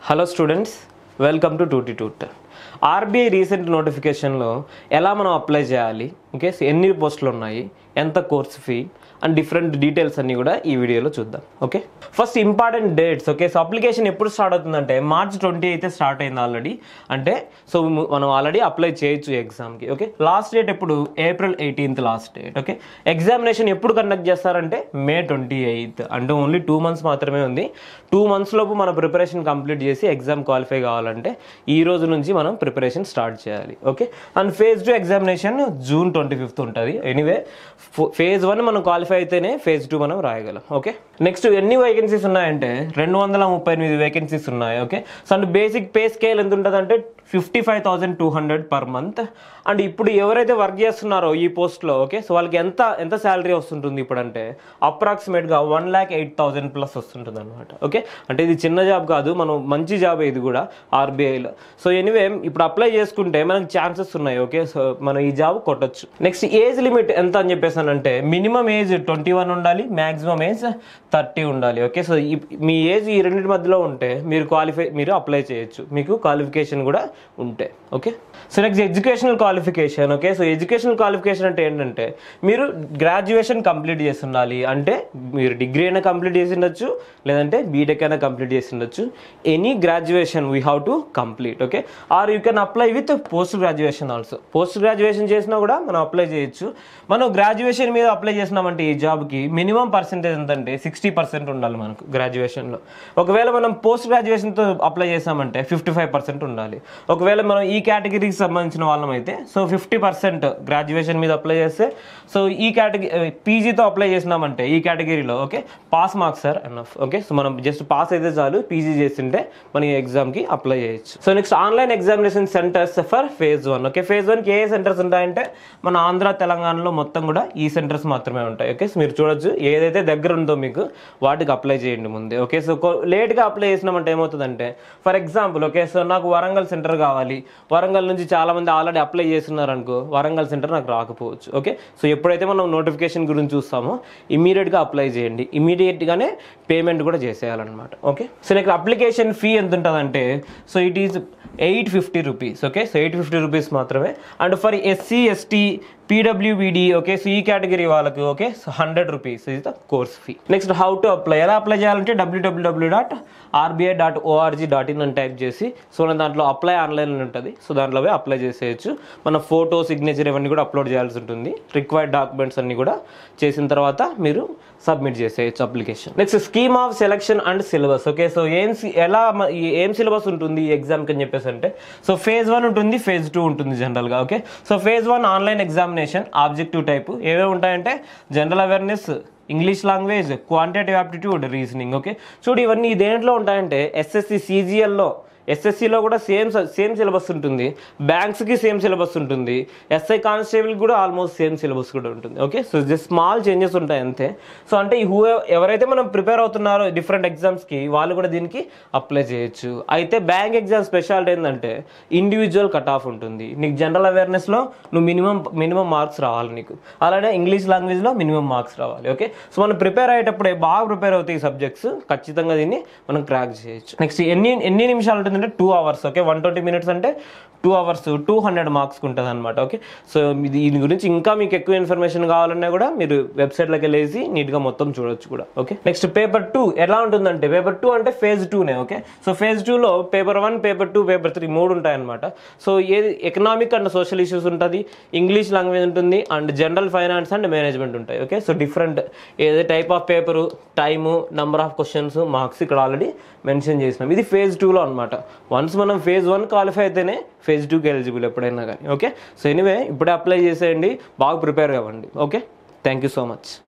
hello students welcome to టూటీ టూట్ RBI recent నోటిఫికేషన్లో ఎలా మనం అప్లై చేయాలి ఓకే ఎన్ని పోస్టులు ఉన్నాయి ఎంత course fee and different details అన్ని కూడా ఈ వీడియోలో చూద్దాం okay first important dates okay so application ఎప్పుడు స్టార్ట్ అవుతుందంటే మార్చ్ ట్వంటీ అయితే స్టార్ట్ అయింది ఆల్రెడీ అంటే సో మనం ఆల్రెడీ అప్లై చేయొచ్చు ఎగ్జామ్కి ఓకే లాస్ట్ డేట్ ఎప్పుడు April eighteenth last date okay examination ఎప్పుడు కండక్ట్ చేస్తారంటే మే ట్వంటీ ఎయిత్ అంటే ఓన్లీ టూ మంత్స్ మాత్రమే ఉంది టూ మంత్స్ లోపు మన ప్రిపరేషన్ కంప్లీట్ చేసి ఎగ్జామ్ క్వాలిఫై కావాలంటే ఈ రోజు నుంచి మనం ప్రిపరేషన్ స్టార్ట్ చేయాలి okay and phase two examination June twenty fifth ఉంటుంది ఎనీవే ఫేజ్ వన్ మనం క్వాలిఫై అయితేనే ఫేజ్ టూ మనం రాయగలం ఓకే నెక్స్ట్ ఎన్ని వేకెన్సీస్ ఉన్నాయంటే రెండు వందల ముప్పై ఎనిమిది వేకెన్సీస్ ఉన్నాయి okay so and basic pay scale ఎంత ఉంటుంది అంటే fifty five thousand two hundred per month and ఇప్పుడు ఎవరైతే వర్క్ చేస్తున్నారో ఈ పోస్ట్లో ఓకే సో వాళ్ళకి ఎంత ఎంత శాలరీ వస్తుంటుంది ఇప్పుడు అంటే అప్రాక్సిమేట్గా one lakh eight thousand plus వస్తుంటుంది అనమాట ఓకే అంటే ఇది చిన్న జాబ్ కాదు మనం మంచి జాబ్ ఇది కూడా ఆర్బీఐలో సో ఎనీవే ఇప్పుడు అప్లై చేసుకుంటే మనకి ఛాన్సెస్ ఉన్నాయి ఓకే సో మనం ఈ జాబ్ కొట్టొచ్చు నెక్స్ట్ ఏజ్ లిమిట్ ఎంత అని చెప్పేసానంటే మినిమం ఏజ్ ట్వంటీ వన్ ఉండాలి మ్యాక్సిమం ఏజ్ థర్టీ ఉండాలి ఓకే సో ఈ- మీ ఏజ్ ఈ రెండింటి మధ్యలో ఉంటే మీరు క్వాలిఫై మీరు అప్లై చేయొచ్చు మీకు క్వాలిఫికేషన్ కూడా ఉంటే okay so next educational qualification okay so educational qualification అంటే ఏంటంటే మీరు గ్రాడ్యుయేషన్ కంప్లీట్ చేసి ఉండాలి అంటే మీరు డిగ్రీ అయినా కంప్లీట్ చేసి ఉండొచ్చు లేదంటే బీటెక్ అయినా కంప్లీట్ చేసి ఉండొచ్చు any graduation we have to complete okay or you can apply with post graduation also post graduation చేసినా కూడా మనం అప్లై చేయొచ్చు మనం గ్రాడ్యుయేషన్ మీద అప్లై చేసినామంటే ఈ జాబ్కి మినిమం పర్సెంటేజ్ ఎంతంటే సిక్స్టీ పర్సెంట్ ఉండాలి మనకు గ్రాడ్యుయేషన్లో ఒకవేళ మనం పోస్ట్ గ్రాడ్యుయేషన్తో అప్లై చేసామంటే ఫిఫ్టీ ఫైవ్ పర్సెంట్ ఉండాలి ఒకవేళ మనం ఈ కేటగిరీకి సంబంధించిన వాళ్ళం అయితే సో ఫిఫ్టీ పర్సెంట్ గ్రాడ్యుయేషన్ మీద అప్లై చేస్తే సో ఈ కేటగిరీ పీజీతో అప్లై చేసినామంటే ఈ కేటగిరీలో okay pass marks sir enough okay so మనం జస్ట్ పాస్ అయితే చాలు పీజీ చేసింటే మన ఈ ఎగ్జామ్కి అప్లై చేయొచ్చు so next online examination centres for phase one okay phase వన్కి ఏ సెంటర్స్ ఉంటాయంటే మన ఆంధ్ర తెలంగాణలో మొత్తం కూడా ఈ సెంటర్స్ మాత్రమే ఉంటాయి ఓకే సో మీరు చూడొచ్చు ఏదైతే దగ్గర ఉందో మీకు వాటికి అప్లై చేయండి ముందే ఓకే సో లేట్గా అప్లై చేసినామంటే ఏమవుతుందంటే ఫర్ ఎగ్జాంపుల్ ఓకే సో నాకు వరంగల్ సెంటర్ కావాలి వరంగల్ నుంచి చాలా మంది ఆల్రెడీ అప్లై చేస్తున్నారు అనుకో వరంగల్ సెంటర్ నాకు రాకపోవచ్చు ఓకే సో ఎప్పుడైతే మనం నోటిఫికేషన్ గురించి చూస్తామో ఇమీడియట్గా అప్లై చేయండి ఇమీడియట్గానే పేమెంట్ కూడా చేసేయాలన్నమాట okay so next application fee ఎంత ఉంటుందంటే so it is eight fifty rupees okay so eight fifty rupees మాత్రమే and for SC ST PWBD okay so ఈ కేటగిరీ వాళ్ళకి okay so hundred rupees is the course fee next how to apply ఎలా apply చేయాలంటే WWW dot RBI dot ORG dot in అని type చేసి so మన దాంట్లో apply online అని ఉంటుంది సో దాంట్లో పోయి అప్లై చేసేయచ్చు మన ఫోటో సిగ్నేచర్ ఇవన్నీ కూడా అప్లోడ్ చేయాల్సి ఉంటుంది రిక్వైర్డ్ డాక్యుమెంట్స్ అన్ని కూడా చేసిన తర్వాత మీరు సబ్మిట్ చేసేయచ్చు application next scheme of selection and syllabus okay so ఏం సి- ఎలా మ- ఈ ఏం సిలబస్ ఉంటుంది ఈ ఎగ్జామ్కి అని చెప్పేసి అంటే సో ఫేజ్ వన్ ఉంటుంది ఫేజ్ టూ ఉంటుంది జనరల్గా okay so phase one online examination objective type ఏవేవి ఉంటాయంటే general awareness English language quantitative aptitude reasoning okay చూడు ఇవన్నీ దేంట్లో ఉంటాయంటే ఎస్ఎస్సి సీజీఎల్లో ఎస్ఎస్సిలో కూడా సేమ్ సేమ్ సిలబస్ ఉంటుంది బ్యాంక్స్కి సేమ్ సిలబస్ ఉంటుంది ఎస్ఐ కానిస్టేబుల్ కూడా ఆల్మోస్ట్ సేమ్ సిలబస్ కూడా ఉంటుంది okay so just small changes ఉంటాయి అంతే సో అంటే ఈ హూ ఎవరైతే మనం ప్రిపేర్ అవుతున్నారో డిఫరెంట్ ఎగ్జామ్స్కి వాళ్ళు కూడా దీనికి అప్లై చేయొచ్చు అయితే బ్యాంక్ ఎగ్జామ్ స్పెషాలిటీ ఏంటంటే ఇండివిజువల్ కట్ ఆఫ్ ఉంటుంది నీకు జనరల్ అవేర్నెస్లో నువ్వు మినిమం మినిమం మార్క్స్ రావాలి నీకు అలానే ఇంగ్లీష్ లాంగ్వేజ్లో మినిమం మార్క్స్ రావాలి ఓకే సో మనం ప్రిపేర్ అయ్యేటప్పుడే బాగా ప్రిపేర్ అవుతాయి ఈ సబ్జెక్ట్స్ ఖచ్చితంగా దీన్ని మనం క్రాక్ చేయొచ్చు నెక్స్ట్ ఎన్ని ఎన్ని నిమిషాలు ఉంటుందంటే two hours okay one twenty minutes అంటే టూ అవర్స్ టూ హండ్రెడ్ మార్క్స్కి ఉంటుంది అనమాట ఓకే సో ఇది దీని గురించి ఇంకా మీకు ఎక్కువ ఇన్ఫర్మేషన్ కావాలన్నా కూడా మీరు వెబ్సైట్లోకి వెళ్ళేసి నీట్గా మొత్తం చూడొచ్చు కూడా ఓకే నెక్స్ట్ పేపర్ టూ ఎలా ఉంటుందంటే పేపర్ టూ అంటే ఫేజ్ టూనే ఓకే సో ఫేజ్ టూలో paper one paper two paper three మూడు ఉంటాయన్నమాట సో ఏది ఎకనామిక్ అండ్ సోషల్ ఇష్యూస్ ఉంటుంది ఇంగ్లీష్ లాంగ్వేజ్ ఉంటుంది and general finance and management ఉంటాయి ఓకే సో డిఫరెంట్ ఏదే type of paper time number of questions marks ఇక్కడ already mention చేసినాం ఇది ఫేజ్ టూలో అనమాట వన్స్ మనం ఫేజ్ వన్ క్వాలిఫై అయితేనే ఫేజ్ టూకి ఎలిజిబుల్ ఎప్పుడైనా కానీ ఓకే సో ఎనీవే ఇప్పుడే అప్లై చేసేయండి బాగా ప్రిపేర్ అవ్వండి okay thank you so much